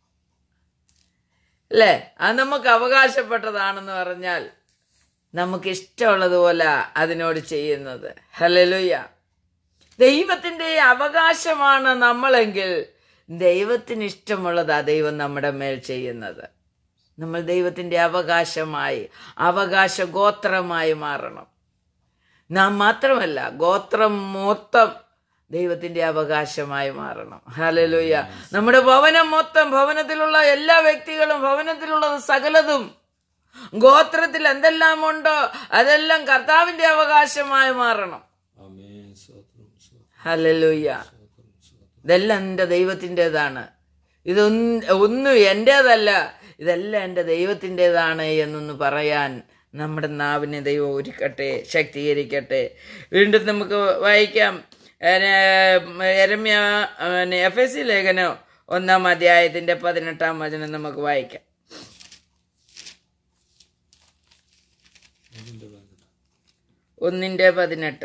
അല്ലേ അത് നമുക്ക് അവകാശപ്പെട്ടതാണെന്ന് പറഞ്ഞാൽ നമുക്ക് ഇഷ്ടമുള്ളതുപോലെ അതിനോട് ചെയ്യുന്നത് ഹലലുയ ദൈവത്തിന്റെ അവകാശമാണ് നമ്മളെങ്കിൽ ദൈവത്തിന് ഇഷ്ടമുള്ളതാ ദൈവം നമ്മുടെ മേൽ ചെയ്യുന്നത് നമ്മൾ ദൈവത്തിന്റെ അവകാശമായി അവകാശ ഗോത്രമായി മാറണം നാം മാത്രമല്ല ഗോത്രം മൊത്തം ദൈവത്തിന്റെ അവകാശമായി മാറണം ഹലലുയ നമ്മുടെ ഭവനം മൊത്തം ഭവനത്തിലുള്ള എല്ലാ വ്യക്തികളും ഭവനത്തിലുള്ളത് സകലതും ഗോത്രത്തിൽ എന്തെല്ലാം ഉണ്ടോ അതെല്ലാം കർത്താവിന്റെ അവകാശമായി മാറണം ആമേൻ സ്തോത്രം സ്തോത്രം ഹലലുയ ഇതെല്ലാം എൻ്റെ ദൈവത്തിൻ്റെതാണ് ഇതൊന്നും ഒന്നും എൻ്റേതല്ല ഇതെല്ലാം എൻ്റെ ദൈവത്തിൻ്റെതാണ് എന്നൊന്ന് പറയാൻ നമ്മുടെ നാവിനെ ദൈവം ഒരുക്കട്ടെ ശക്തീകരിക്കട്ടെ വീണ്ടും നമുക്ക് വായിക്കാം എരമ്യ എഫ് എസ് സി ലേഖനം ഒന്നാം അധ്യായത്തിന്റെ പതിനെട്ടാം വചനം നമുക്ക് വായിക്കാം ഒന്നിന്റെ പതിനെട്ട്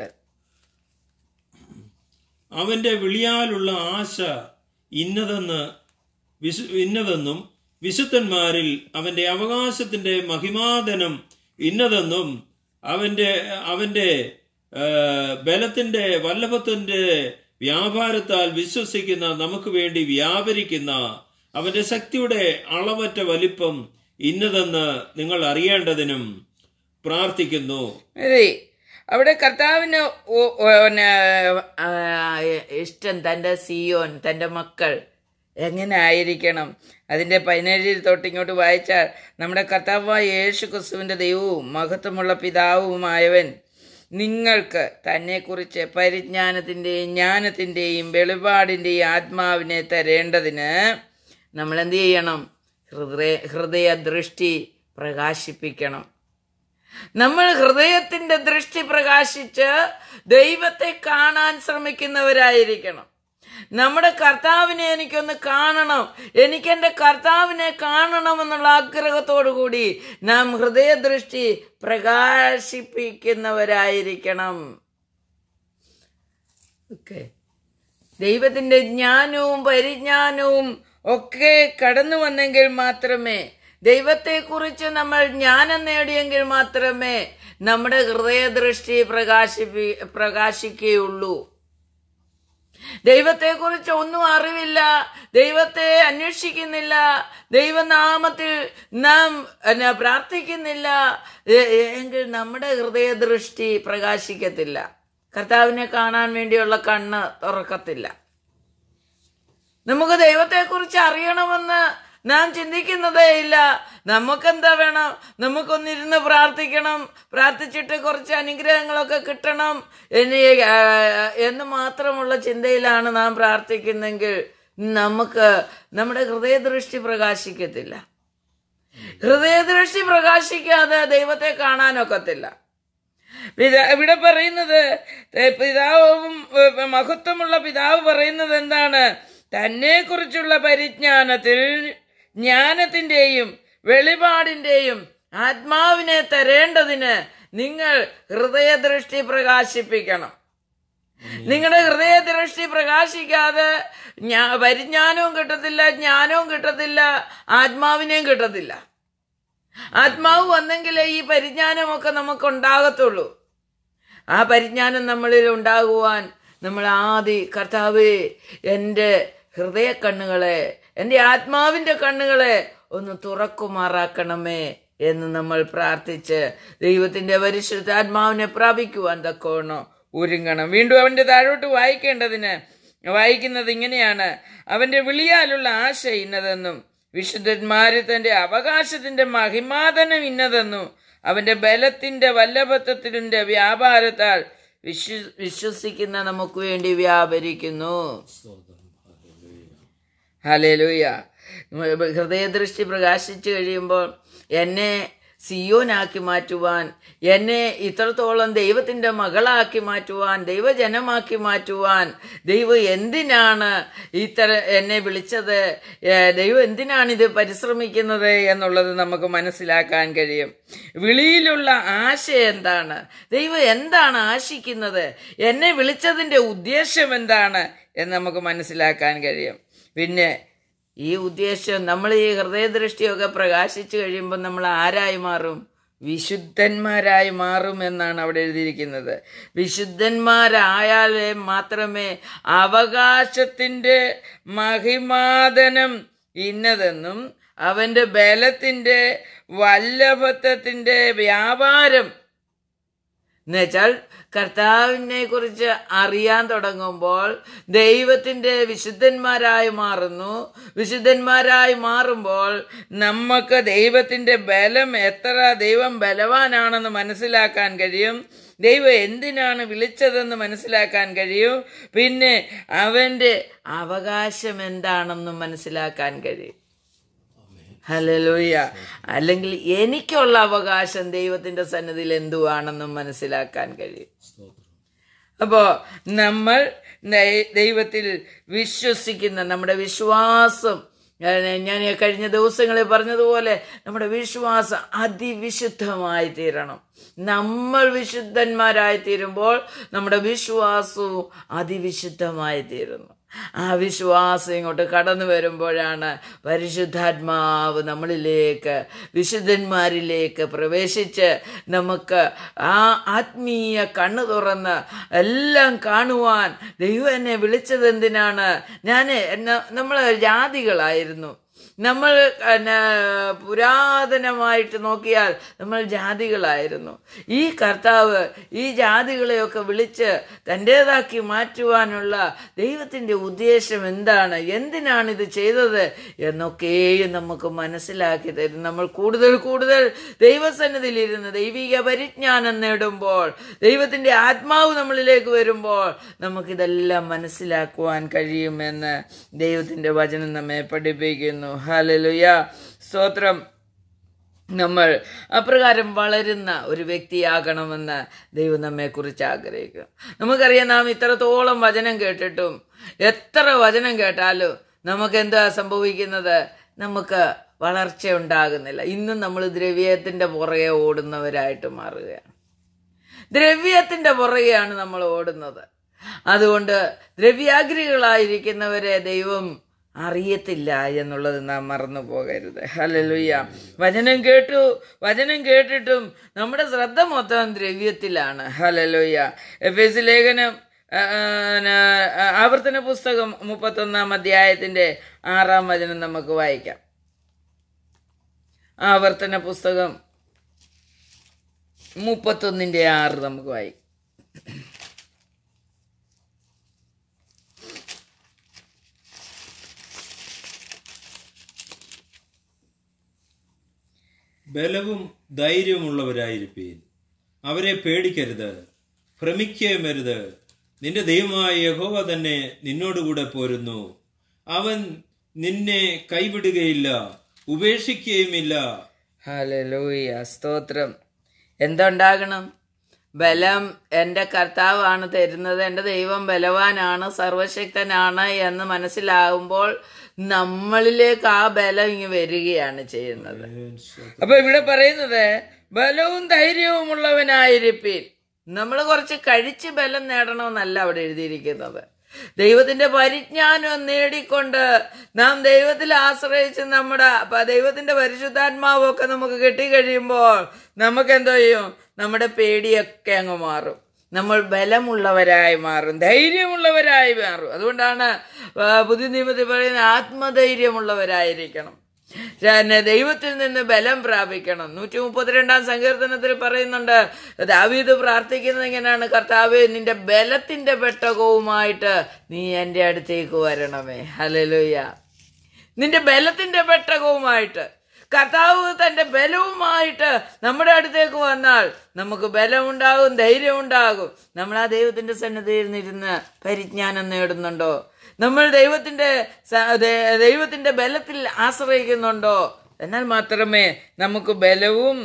അവന്റെ വിളിയാലുള്ള ആശ ഇന്നതെന്ന് വിശു ഇന്നതെന്നും വിശുദ്ധന്മാരിൽ അവന്റെ അവകാശത്തിന്റെ മഹിമാതനം ഇന്നതെന്നും അവന്റെ അവന്റെ ആ, ബലത്തിന്റെ വല്ലഭത്തിന്റെ വ്യാപാരത്താൽ വിശ്വസിക്കുന്ന നമുക്ക് വേണ്ടി വ്യാപരിക്കുന്ന അവന്റെ ശക്തിയുടെ അളവറ്റ വലിപ്പം ഇന്നതെന്ന് നിങ്ങൾ അറിയേണ്ടതിനും പ്രാർത്ഥിക്കുന്നു അതെ അവിടെ കർത്താവിന് ഒ- ഒ- പിന്നെ, ആ, ഇഷ്ടം തൻ്റെ സിയോൻ തൻ്റെ മക്കൾ എങ്ങനെ ആയിരിക്കണം അതിൻ്റെ പതിനേഴിൽ തൊട്ടിങ്ങോട്ട് വായിച്ചാൽ നമ്മുടെ കർത്താവായ യേശു ക്രിസ്തുവിൻ്റെ ദൈവവും മഹത്വമുള്ള പിതാവുമായവൻ നിങ്ങൾക്ക് തന്നെക്കുറിച്ച് പരിജ്ഞാനത്തിൻ്റെയും ജ്ഞാനത്തിൻ്റെയും വെളിപാടിൻ്റെയും ആത്മാവിനെ തരേണ്ടതിന് നമ്മൾ എന്ത് ചെയ്യണം ഹൃദയ ഹൃദയ ദൃഷ്ടി പ്രകാശിപ്പിക്കണം നമ്മൾ ഹൃദയത്തിന്റെ ദൃഷ്ടി പ്രകാശിച്ച് ദൈവത്തെ കാണാൻ ശ്രമിക്കുന്നവരായിരിക്കണം നമ്മുടെ കർത്താവിനെ എനിക്കൊന്ന് കാണണം എനിക്ക് എൻ്റെ കർത്താവിനെ കാണണമെന്നുള്ള ആഗ്രഹത്തോടു കൂടി നാം ഹൃദയദൃഷ്ടി പ്രകാശിപ്പിക്കുന്നവരായിരിക്കണം ഓക്കെ ദൈവത്തിന്റെ ജ്ഞാനവും പരിജ്ഞാനവും ഒക്കെ കടന്നു വന്നെങ്കിൽ മാത്രമേ ദൈവത്തെക്കുറിച്ച് നമ്മൾ ജ്ഞാനം നേടിയെങ്കിൽ മാത്രമേ നമ്മുടെ ഹൃദയദൃഷ്ടി പ്രകാശിപ്പി പ്രകാശിക്കുകയുള്ളൂ ദൈവത്തെക്കുറിച്ച് ഒന്നും അറിവില്ല ദൈവത്തെ അന്വേഷിക്കുന്നില്ല ദൈവനാമത്തിൽ നാം എന്നാ, പ്രാർത്ഥിക്കുന്നില്ല എ- എങ്കിൽ നമ്മുടെ ഹൃദയദൃഷ്ടി പ്രകാശിക്കത്തില്ല കർത്താവിനെ കാണാൻ വേണ്ടിയുള്ള കണ്ണ് തുറക്കത്തില്ല നമുക്ക് ദൈവത്തെക്കുറിച്ച് അറിയണമെന്ന് നാം ചിന്തിക്കുന്നതേ ഇല്ല നമുക്കെന്താ വേണം നമുക്കൊന്നിരുന്ന് പ്രാർത്ഥിക്കണം പ്രാർത്ഥിച്ചിട്ട് കുറച്ച് അനുഗ്രഹങ്ങളൊക്കെ കിട്ടണം എന്ന് ആ, എന്ന് മാത്രമുള്ള ചിന്തയിലാണ് നാം പ്രാർത്ഥിക്കുന്നെങ്കിൽ നമുക്ക് നമ്മുടെ ഹൃദയദൃഷ്ടി പ്രകാശിക്കത്തില്ല ഹൃദയദൃഷ്ടി പ്രകാശിക്കാതെ ദൈവത്തെ കാണാനൊക്കത്തില്ല പിതാ- ഇവിടെ പറയുന്നത് ഏ, പിതാവും ഏ, മഹത്വമുള്ള പിതാവ് പറയുന്നത് എന്താണ് തന്നെ കുറിച്ചുള്ള പരിജ്ഞാനത്തിൽ ജ്ഞാനത്തിന്റെയും വെളിപാടിന്റെയും ആത്മാവിനെ തരേണ്ടതിന് നിങ്ങൾ ഹൃദയദൃഷ്ടി പ്രകാശിപ്പിക്കണം നിങ്ങളുടെ ഹൃദയദൃഷ്ടി പ്രകാശിക്കാതെ ഞാ- പരിജ്ഞാനവും കിട്ടത്തില്ല ജ്ഞാനവും കിട്ടത്തില്ല ആത്മാവിനെയും കിട്ടത്തില്ല ആത്മാവ് വന്നെങ്കിലേ ഈ പരിജ്ഞാനമൊക്കെ നമുക്ക് ഉണ്ടാകത്തുള്ളൂ ആ പരിജ്ഞാനം നമ്മളിൽ ഉണ്ടാകുവാൻ നമ്മൾ ആദി കർത്താവേ എൻ്റെ ഹൃദയ കണ്ണുകളെ എൻ്റെ ആത്മാവിൻ്റെ കണ്ണുകളെ ഒന്ന് തുറക്കുമാറാക്കണമേ എന്ന് നമ്മൾ പ്രാർത്ഥിച്ച് ദൈവത്തിന്റെ പരിശുദ്ധാത്മാവിനെ പ്രാപിക്കുവാൻ തക്കവണ്ണം ഒരുങ്ങണം വീണ്ടും അവന്റെ താഴോട്ട് വായിക്കേണ്ടതിന് വായിക്കുന്നത് ഇങ്ങനെയാണ് അവന്റെ വിളിയാലുള്ള ആശ ഇന്നതെന്നും വിശുദ്ധന്മാര് തന്റെ അവകാശത്തിന്റെ മഹിമാതനം ഇന്നതെന്നും അവന്റെ ബലത്തിന്റെ വല്ലഭത്വത്തിന്റെ വ്യാപാരത്താൽ വിശ്വ വിശ്വസിക്കുന്ന നമുക്ക് വേണ്ടി വ്യാപരിക്കുന്നു ഹലേലൂയ ഹൃദയദൃഷ്ടി പ്രകാശിച്ചു കഴിയുമ്പോൾ എന്നെ സിയോനാക്കി മാറ്റുവാൻ എന്നെ ഇത്രത്തോളം ദൈവത്തിന്റെ മകളാക്കി മാറ്റുവാൻ ദൈവജനമാക്കി മാറ്റുവാൻ ദൈവം എന്തിനാണ് ഇത്തര എന്നെ വിളിച്ചത് ഏ, ദൈവം എന്തിനാണ് ഇത് പരിശ്രമിക്കുന്നത് എന്നുള്ളത് നമുക്ക് മനസ്സിലാക്കാൻ കഴിയും വിളിയിലുള്ള ആശ എന്താണ് ദൈവം എന്താണ് ആശിക്കുന്നത് എന്നെ വിളിച്ചതിന്റെ ഉദ്ദേശം എന്താണ് എന്ന് നമുക്ക് മനസ്സിലാക്കാൻ കഴിയും പിന്നെ ഈ ഉദ്ദേശം നമ്മൾ ഈ ഹൃദയദൃഷ്ടിയൊക്കെ പ്രകാശിച്ചു കഴിയുമ്പോൾ നമ്മൾ ആരായി മാറും വിശുദ്ധന്മാരായി മാറും എന്നാണ് അവിടെ എഴുതിയിരിക്കുന്നത് വിശുദ്ധന്മാരായാലേ മാത്രമേ അവകാശത്തിന്റെ മഹിമാതനം ഇന്നതെന്നും അവന്റെ ബലത്തിന്റെ വല്ലഭത്വത്തിന്റെ വ്യാപാരം എന്നുവെച്ചാൽ കർത്താവിനെ കുറിച്ച് അറിയാൻ തുടങ്ങുമ്പോൾ ദൈവത്തിന്റെ വിശുദ്ധന്മാരായി മാറുന്നു വിശുദ്ധന്മാരായി മാറുമ്പോൾ നമുക്ക് ദൈവത്തിന്റെ ബലം എത്ര ദൈവം ബലവാനാണെന്ന് മനസ്സിലാക്കാൻ കഴിയും ദൈവം എന്തിനാണ് വിളിച്ചതെന്ന് മനസ്സിലാക്കാൻ കഴിയും പിന്നെ അവന്റെ അവകാശം എന്താണെന്ന് മനസ്സിലാക്കാൻ കഴിയും ഹലലൂയ അല്ലെങ്കിൽ എനിക്കുള്ള അവകാശം ദൈവത്തിന്റെ സന്നിധിയിൽ എന്തുവാണെന്നും മനസ്സിലാക്കാൻ കഴിയും അപ്പോ നമ്മൾ ദൈ- ദൈവത്തിൽ വിശ്വസിക്കുന്ന നമ്മുടെ വിശ്വാസം ഞാൻ ഞാൻ ഈ കഴിഞ്ഞ ദിവസങ്ങളിൽ പറഞ്ഞതുപോലെ നമ്മുടെ വിശ്വാസം അതിവിശുദ്ധമായി തീരണം നമ്മൾ വിശുദ്ധന്മാരായി തീരുമ്പോൾ നമ്മുടെ വിശ്വാസവും അതിവിശുദ്ധമായി തീരുന്നു ആ വിശ്വാസം ഇങ്ങോട്ട് കടന്നു വരുമ്പോഴാണ് പരിശുദ്ധാത്മാവ് നമ്മളിലേക്ക് വിശുദ്ധന്മാരിലേക്ക് പ്രവേശിച്ച് നമുക്ക് ആ ആത്മീയ കണ്ണു തുറന്ന് എല്ലാം കാണുവാൻ ദൈവം എന്നെ വിളിച്ചത് എന്തിനാണ് ഞാൻ നമ്മൾ ജാതികളായിരുന്നു നമ്മൾ പിന്നെ, പുരാതനമായിട്ട് നോക്കിയാൽ നമ്മൾ ജാതികളായിരുന്നു ഈ കർത്താവ് ഈ ജാതികളെയൊക്കെ വിളിച്ച് തൻ്റേതാക്കി മാറ്റുവാനുള്ള ദൈവത്തിൻ്റെ ഉദ്ദേശം എന്താണ് എന്തിനാണ് ഇത് ചെയ്തത് എന്നൊക്കെയും നമുക്ക് മനസ്സിലാക്കി തരും നമ്മൾ കൂടുതൽ കൂടുതൽ ദൈവസന്നിധിയിലിരുന്ന് ദൈവിക പരിജ്ഞാനം നേടുമ്പോൾ ദൈവത്തിൻ്റെ ആത്മാവ് നമ്മളിലേക്ക് വരുമ്പോൾ നമുക്കിതെല്ലാം മനസ്സിലാക്കുവാൻ കഴിയുമെന്ന് ദൈവത്തിൻ്റെ വചനം നമ്മെ പഠിപ്പിക്കുന്നു ഹലലുയ സ്തോത്രം നമ്മൾ അപ്രകാരം വളരുന്ന ഒരു വ്യക്തിയാകണമെന്ന് ദൈവം നമ്മെക്കുറിച്ച് ആഗ്രഹിക്കുന്നു നമുക്കറിയാം നാം ഇത്രത്തോളം വചനം കേട്ടിട്ടും എത്ര വചനം കേട്ടാലും നമുക്ക് എന്താ സംഭവിക്കുന്നത് നമുക്ക് വളർച്ച ഉണ്ടാകുന്നില്ല ഇന്നും നമ്മൾ ദ്രവ്യത്തിന്റെ പുറകെ ഓടുന്നവരായിട്ട് മാറുകയാണ് ദ്രവ്യത്തിന്റെ പുറകെയാണ് നമ്മൾ ഓടുന്നത് അതുകൊണ്ട് ദ്രവ്യാഗ്രികളായിരിക്കുന്നവരെ ദൈവം അറിയത്തില്ല എന്നുള്ളത് നാം മറന്നു പോകരുത് ഹലലുയ്യ വചനം കേട്ടു വചനം കേട്ടിട്ടും നമ്മുടെ ശ്രദ്ധ മൊത്തം ദ്രവ്യത്തിലാണ് ഹലലുയ്യ എഫ് എസ് ലേഖനം ആ, ആ, ആവർത്തന പുസ്തകം മുപ്പത്തൊന്നാം അധ്യായത്തിന്റെ ആറാം വചനം നമുക്ക് വായിക്കാം ആവർത്തന പുസ്തകം മുപ്പത്തൊന്നിന്റെ ആറ് നമുക്ക് വായിക്കാം ബലവും ധൈര്യവുമുള്ളവരായിരിപ്പീൻ അവരെ പേടിക്കരുത് ഭ്രമിക്കുകയുമരുത് നിന്റെ ദൈവമായ യഹോവ തന്നെ നിന്നോടുകൂടെ പോരുന്നു അവൻ നിന്നെ കൈവിടുകയില്ല ഉപേക്ഷിക്കുകയുമില്ല ഹല്ലേലൂയ സ്തോത്രം എന്തുണ്ടാകണം ബലം എൻ്റെ കർത്താവാണ് തരുന്നത് എൻ്റെ ദൈവം ബലവാനാണ് സർവശക്തനാണ് എന്ന് മനസ്സിലാകുമ്പോൾ നമ്മളിലേക്ക് ആ ബലം ഇങ്ങ് വരികയാണ് ചെയ്യുന്നത് അപ്പൊ ഇവിടെ പറയുന്നത് ബലവും ധൈര്യവും ഉള്ളവനായിരിപ്പീൻ നമ്മൾ കുറച്ച് കഴിച്ച് ബലം നേടണമെന്നല്ല അവിടെ എഴുതിയിരിക്കുന്നത് ദൈവത്തിന്റെ പരിജ്ഞാനം നേടിക്കൊണ്ട് നാം ദൈവത്തിൽ ആശ്രയിച്ച് നമ്മുടെ അപ്പൊ ദൈവത്തിന്റെ പരിശുദ്ധാത്മാവൊക്കെ നമുക്ക് കിട്ടിക്കഴിയുമ്പോൾ നമുക്ക് എന്തോ ചെയ്യും നമ്മുടെ പേടിയൊക്കെ അങ്ങ് മാറും നമ്മൾ ബലമുള്ളവരായി മാറും ധൈര്യമുള്ളവരായി മാറും അതുകൊണ്ടാണ് ആ, പുതിയ നിയമത്തിൽ പറയുന്ന ആത്മധൈര്യമുള്ളവരായിരിക്കണം പിന്നെ ദൈവത്തിൽ നിന്ന് ബലം പ്രാപിക്കണം നൂറ്റി മുപ്പത്തിരണ്ടാം സങ്കീർത്തനത്തിൽ പറയുന്നുണ്ട് ദാവീദ് പ്രാർത്ഥിക്കുന്നത് എങ്ങനെയാണ് കർത്താവെ നിന്റെ ബലത്തിന്റെ പെട്ടകവുമായിട്ട് നീ എൻ്റെ അടുത്തേക്ക് വരണമേ ഹലലുയ നിന്റെ ബലത്തിന്റെ പെട്ടകവുമായിട്ട് കർത്താവ് തന്റെ ബലവുമായിട്ട് നമ്മുടെ അടുത്തേക്ക് വന്നാൽ നമുക്ക് ബലമുണ്ടാകും ധൈര്യമുണ്ടാകും നമ്മൾ ആ ദൈവത്തിന്റെ സന്നിധിയിൽ ഇരുന്ന് പരിജ്ഞാനം നേടുന്നുണ്ടോ നമ്മൾ ദൈവത്തിന്റെ സ- ദേ- ദൈവത്തിന്റെ ബലത്തിൽ ആശ്രയിക്കുന്നുണ്ടോ എന്നാൽ മാത്രമേ നമുക്ക് ബലവും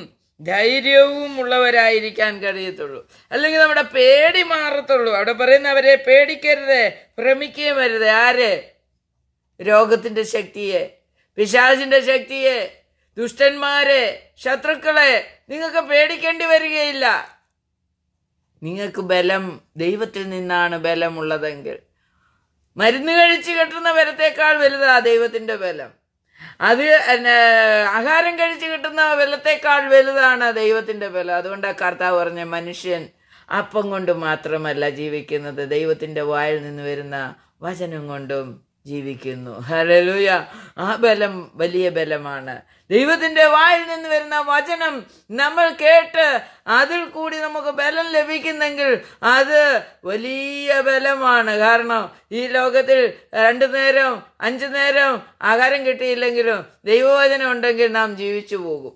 ധൈര്യവും ഉള്ളവരായിരിക്കാൻ കഴിയത്തുള്ളൂ അല്ലെങ്കിൽ നമ്മുടെ പേടി മാറത്തുള്ളൂ അവിടെ പറയുന്നവരെ പേടിക്കരുത് ഭ്രമിക്കുകയും വരുത് ആര് രോഗത്തിന്റെ ശക്തിയെ പിശാചിന്റെ ശക്തിയെ ദുഷ്ടന്മാരെ ശത്രുക്കളെ നിങ്ങൾക്ക് പേടിക്കേണ്ടി വരികയില്ല നിങ്ങൾക്ക് ബലം ദൈവത്തിൽ നിന്നാണ് ബലമുള്ളതെങ്കിൽ മരുന്ന് കഴിച്ച് കിട്ടുന്ന ബലത്തേക്കാൾ വലുതാ ദൈവത്തിന്റെ ബലം അത് എന്നെ ആഹാരം കഴിച്ച് കിട്ടുന്ന ബലത്തേക്കാൾ വലുതാണ് ദൈവത്തിന്റെ ബലം അതുകൊണ്ടാണ് കർത്താവ് പറഞ്ഞ മനുഷ്യൻ അപ്പം കൊണ്ട് മാത്രമല്ല ജീവിക്കുന്നത് ദൈവത്തിന്റെ വായിൽ നിന്ന് വരുന്ന വചനം കൊണ്ടും ജീവിക്കുന്നു ഹലലുയ ആ ബലം വലിയ ബലമാണ് ദൈവത്തിന്റെ വായിൽ നിന്ന് വരുന്ന വചനം നമ്മൾ കേട്ട് അതിൽ കൂടി നമുക്ക് ബലം ലഭിക്കുന്നെങ്കിൽ അത് വലിയ ബലമാണ് കാരണം ഈ ലോകത്തിൽ രണ്ടു നേരം അഞ്ചു നേരം ആഹാരം കിട്ടിയില്ലെങ്കിലും ദൈവവചനം ഉണ്ടെങ്കിൽ നാം ജീവിച്ചു പോകും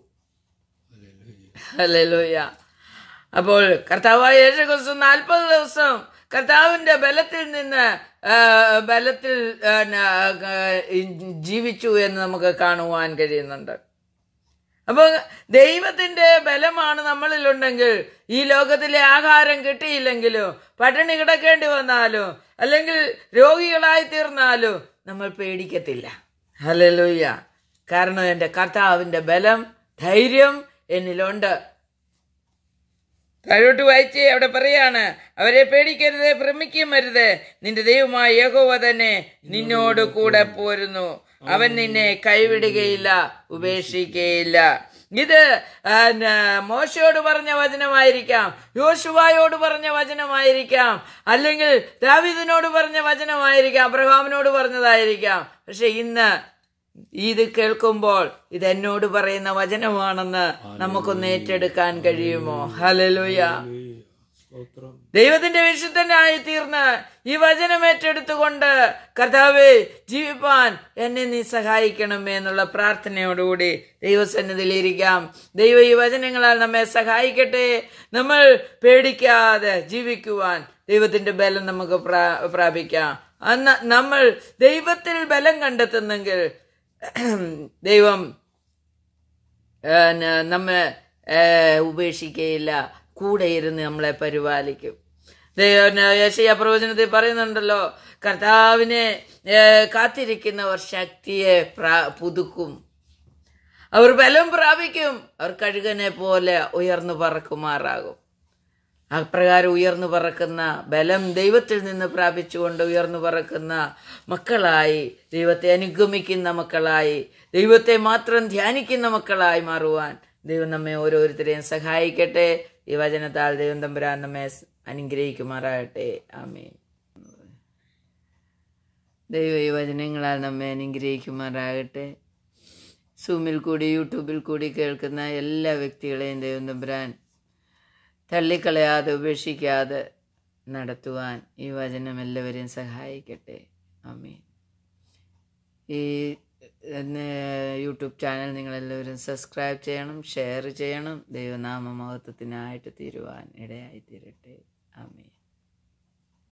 ഹല്ലേലൂയ അപ്പോൾ കർത്താവായ യേശു ക്രിസ്തു നാൽപ്പത് ദിവസം കർത്താവിന്റെ ബലത്തിൽ നിന്ന് ആ, ബലത്തിൽ ആ, ന- ആ, ജീവിച്ചു എന്ന് നമുക്ക് കാണുവാൻ കഴിയുന്നുണ്ട് അപ്പൊ ദൈവത്തിന്റെ ബലമാണ് നമ്മളിലുണ്ടെങ്കിൽ ഈ ലോകത്തിലെ ആഹാരം കിട്ടിയില്ലെങ്കിലും പട്ടിണി കിടക്കേണ്ടി വന്നാലും അല്ലെങ്കിൽ രോഗികളായി തീർന്നാലും നമ്മൾ പേടിക്കത്തില്ല ഹല്ലേലൂയ കാരണം എൻ്റെ കർത്താവിന്റെ ബലം ധൈര്യം എന്നിലുണ്ട് താഴോട്ട് വായിച്ചേ അവിടെ പറയാണ് അവരെ പേടിക്കരുത് ഭ്രമിക്കും അരുത് നിന്റെ ദൈവമായ യഹോവ തന്നെ നിന്നോട് കൂടെ പോരുന്നു അവൻ നിന്നെ കൈവിടുകയില്ല ഉപേക്ഷിക്കുകയില്ല ഇത് ആ, ന- മോശയോട് പറഞ്ഞ വചനമായിരിക്കാം യോശുവായോട് പറഞ്ഞ വചനമായിരിക്കാം അല്ലെങ്കിൽ ദാവിദിനോട് പറഞ്ഞ വചനമായിരിക്കാം അബ്രഹാമിനോട് പറഞ്ഞതായിരിക്കാം പക്ഷെ ഇന്ന് ഇത് കേൾക്കുമ്പോൾ ഇത് എന്നോട് പറയുന്ന വചനമാണെന്ന് നമുക്കൊന്ന് ഏറ്റെടുക്കാൻ കഴിയുമോ ഹലലുയ സ്തോത്രം ദൈവത്തിന്റെ വിശുദ്ധനായി തീർന്ന് ഈ വചനം ഏറ്റെടുത്തുകൊണ്ട് കർത്താവെ ജീവിപ്പാൻ എന്നെ നീ സഹായിക്കണമേ എന്നുള്ള പ്രാർത്ഥനയോടുകൂടി ദൈവസന്നിധിയിലിരിക്കാം ദൈവ ഈ വചനങ്ങളാൽ നമ്മെ സഹായിക്കട്ടെ നമ്മൾ പേടിക്കാതെ ജീവിക്കുവാൻ ദൈവത്തിന്റെ ബലം നമുക്ക് പ്രാ- പ്രാപിക്കാം അന്ന് നമ്മൾ ദൈവത്തിൽ ബലം കണ്ടെത്തുന്നെങ്കിൽ ദൈവം ഏ, ന- നമ്മെ ഏ, ഉപേക്ഷിക്കുകയില്ല കൂടെ ഇരുന്ന് നമ്മളെ പരിപാലിക്കും യേശയ പ്രവചനത്തിൽ പറയുന്നുണ്ടല്ലോ കർത്താവിനെ ഏ, കാത്തിരിക്കുന്നവർ ശക്തിയെ പ്രാ- പുതുക്കും അവർ ബലം പ്രാപിക്കും അവർ കഴുകനെ പോലെ ഉയർന്നു പറക്കുമാറാകും അപ്രകാരം ഉയർന്നു പറക്കുന്ന ബലം ദൈവത്തിൽ നിന്ന് പ്രാപിച്ചുകൊണ്ട് ഉയർന്നു പറക്കുന്ന മക്കളായി ദൈവത്തെ അനുഗമിക്കുന്ന മക്കളായി ദൈവത്തെ മാത്രം ധ്യാനിക്കുന്ന മക്കളായി മാറുവാൻ ദൈവം നമ്മെ ഓരോരുത്തരെയും സഹായിക്കട്ടെ ഈ വചനത്താൽ ദൈവം തമ്പുരാൻ നമ്മെ അനുഗ്രഹിക്കുമാറാകട്ടെ ആമീൻ ദൈവ ഈ വചനങ്ങളാൽ നമ്മെ അനുഗ്രഹിക്കുമാറാകട്ടെ സൂമിൽ കൂടി യൂട്യൂബിൽ കൂടി കേൾക്കുന്ന എല്ലാ വ്യക്തികളെയും ദൈവം തമ്പുരാൻ തള്ളിക്കളയാതെ ഉപേക്ഷിക്കാതെ നടത്തുവാൻ ഈ വചനം എല്ലാവരെയും സഹായിക്കട്ടെ അമീൻ ഈ എന്ന് യൂട്യൂബ് ചാനൽ നിങ്ങളെല്ലാവരും സബ്സ്ക്രൈബ് ചെയ്യണം ഷെയർ ചെയ്യണം ദൈവനാമ മഹത്വത്തിനായിട്ട് തീരുവാൻ ഇടയായി തീരട്ടെ അമീൻ